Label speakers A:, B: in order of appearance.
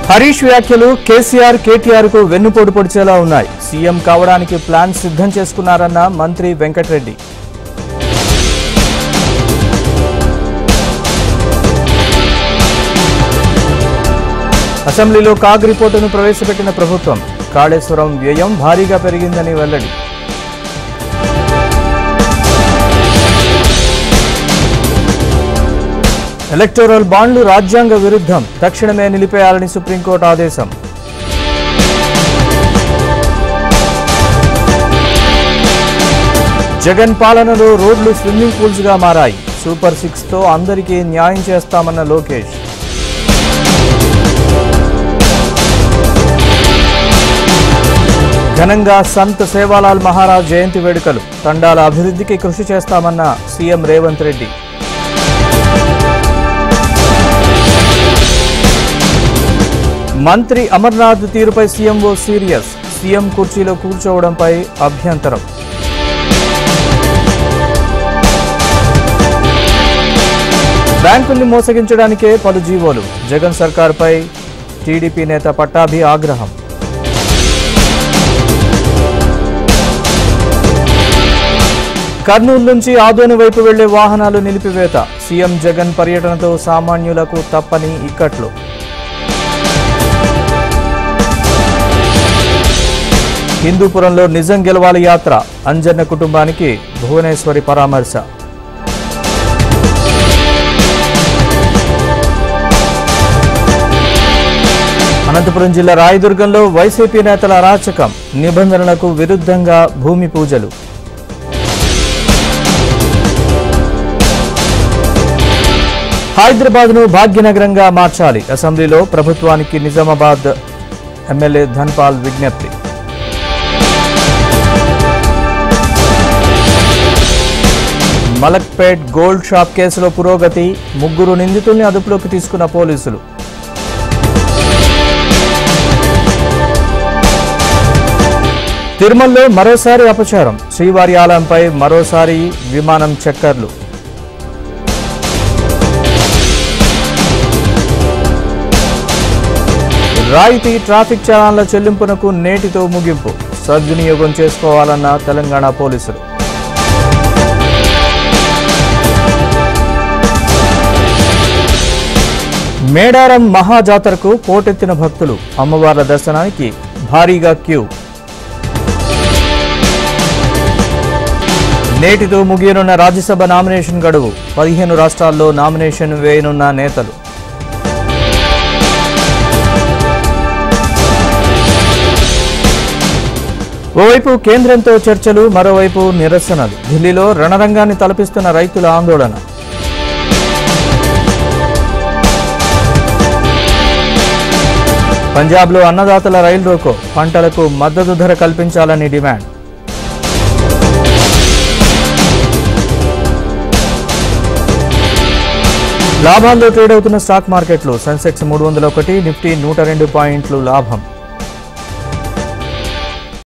A: హరీష్ వ్యాఖ్యలు కేసీఆర్ కేటీఆర్ కు వెన్నుపోటు పొడిచేలా ఉన్నాయి సీఎం కావడానికి ప్లాన్ సిద్ధం చేసుకున్నారన్న మంత్రి వెంకటరెడ్డి అసెంబ్లీలో కాగ్ రిపోర్టును ప్రవేశపెట్టిన ప్రభుత్వం కాళేశ్వరం వ్యయం భారీగా పెరిగిందని వెల్లడి ఎలక్టోరల్ బాండ్లు రాజ్యాంగ విరుద్ధం తక్షణమే నిలిపేయాలని సుప్రీంకోర్టు ఆదేశం జగన్ పాలనలో రోడ్లు స్విమ్మింగ్ పూల్స్ గా మారాయి సూపర్ సిక్స్ తో అందరికీ న్యాయం చేస్తామన్న లోకేష్ ఘనంగా సంత్ సేవాలాల్ మహారాజ్ జయంతి వేడుకలు తండాల అభివృద్ధికి కృషి చేస్తామన్న సీఎం రేవంత్ రెడ్డి మంత్రి అమర్నాథ్ తీరుపై సీఎంఓ సీరియస్ సీఎం కుర్చీలో కూర్చోవడంపై అభ్యంతరం బ్యాంకుల్ని మోసగించడానికే పలు జీవోలు జగన్ సర్కార్పై టీడీపీ నేత పట్టాభి ఆగ్రహం కర్నూలు నుంచి ఆదోని వైపు వెళ్లే వాహనాలు నిలిపివేత సీఎం జగన్ పర్యటనతో సామాన్యులకు తప్పని ఇక్కట్లు హిందూపురంలో నిజం గెలవాలి యాత్ర అంజన్న కుటుంబానికి భువనేశ్వరి పరామర్శ అనంతపురం జిల్లా రాయదుర్గంలో వైసీపీ నేతల అరాచకం నిబంధనలకు విరుద్ధంగా భూమి పూజలు హైదరాబాద్ను భాగ్యనగరంగా మార్చాలి అసెంబ్లీలో ప్రభుత్వానికి నిజామాబాద్ ఎమ్మెల్యే ధన్పాల్ విజ్ఞప్తి మలక్పేట్ గోల్డ్ షాప్ కేసులో పురోగతి ముగ్గురు నిందితుల్ని అదుపులోకి తీసుకున్న పోలీసులు తిరుమలలో మరోసారి అపచారం శ్రీవారి ఆలయంపై మరోసారి విమానం చక్కర్లు రాయితీ ట్రాఫిక్ చలాన్ల చెల్లింపునకు నేటితో ముగింపు సద్వినియోగం చేసుకోవాలన్న తెలంగాణ పోలీసులు మేడారం మహాజాతరకు పోటెత్తిన భక్తులు అమ్మవార్ల దర్శనానికి భారీగా క్యూ నేటితో ముగియనున్న రాజ్యసభ నామినేషన్ గడువు పదిహేను రాష్ట్రాల్లో నామినేషన్ వేయనున్న నేతలు ఓవైపు కేంద్రంతో చర్చలు మరోవైపు నిరసనలు ఢిల్లీలో రణరంగాన్ని తలపిస్తున్న రైతుల ఆందోళన పంజాబ్లో అన్నదాతల రైలు రోకో పంటలకు మద్దతు ధర కల్పించాలని డిమాండ్ లాభాల్లో ట్రేడ్ అవుతున్న స్టాక్ మార్కెట్లు సెన్సెక్స్ మూడు వందల ఒకటి నిఫ్టీ నూట రెండు పాయింట్లు లాభం